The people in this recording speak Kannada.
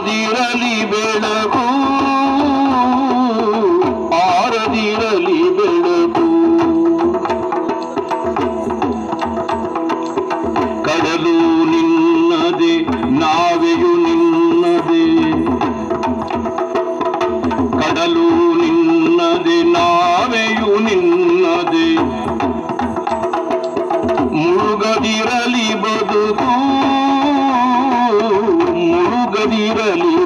ಆರದಿರಲಿ ಬೆಳಕು ಆರದಿರಲಿ ಬೆಳಕು ಕಡಲು ನಿನ್ನದೆ ನಾವೆಯು ನಿನ್ನದೆ ಕಡಲು ನಿನ್ನದೆ ನಾವೆಯು ನಿನ್ನದೆ ಮುಳುಗದಿರಲಿ ಬದುಕು ಮುಳುಗದಿರಲಿ